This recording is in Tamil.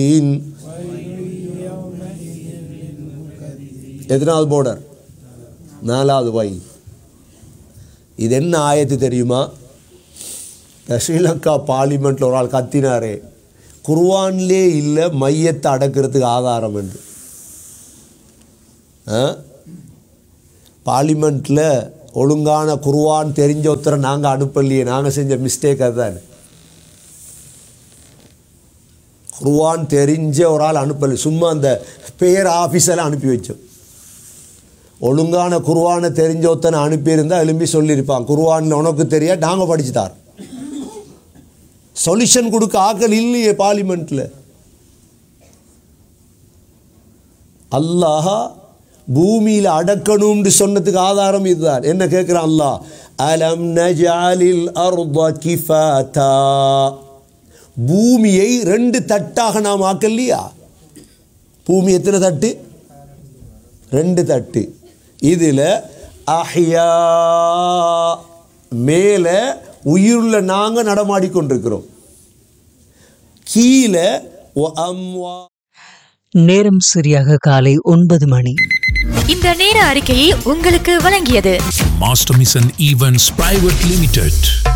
எத்தனாவது போர்டர் நாலாவது வை இது என்ன ஆயத்து தெரியுமா இந்த ஸ்ரீலங்கா பார்லிமெண்ட்டில் ஒரு ஆள் கத்தினாரே குர்வான்லே இல்லை மையத்தை அடக்கிறதுக்கு ஆதாரம் என்று பார்லிமெண்ட்டில் ஒழுங்கான குர்வான் தெரிஞ்ச ஒருத்தரை நாங்கள் அனுப்பலையே நாங்கள் செஞ்ச மிஸ்டேக் அதுதான் குர்வான் தெரிஞ்ச ஒரு ஆள் அனுப்பலை சும்மா அந்த பேர் ஆஃபீஸெல்லாம் அனுப்பி வச்சோம் ஒழுங்கான குர்வானை தெரிஞ்ச ஒருத்தனை அனுப்பியிருந்தா எழும்பி சொல்லியிருப்பான் குர்வானில் உனக்கு தெரியா நாங்கள் படிச்சு தார் சொல்யூஷன் கொடுக்க ஆக்கள் இல்லையே பார்லிமெண்ட்டில் அல்லாஹ் பூமியில் அடக்கணும்னு சொன்னதுக்கு ஆதாரம் இதுதான் என்ன கேட்குறான் அல்லாஹ் அலம் நஜாலில் அர்த கிஃபாதா பூமியை ரெண்டு தட்டாக நாம் ஆக்கலையா பூமி எத்தனை தட்டு ரெண்டு தட்டு இதில் அஹ்யா மேலே உயிருள்ள நாங்கள் நடமாடிக்கொண்டிருக்கிறோம் கீழே ஒ அம்வா நேரம் சரியாக காலை ஒன்பது மணி இந்த நேர அறிக்கையை உங்களுக்கு வழங்கியது Master Mission Events Private Limited.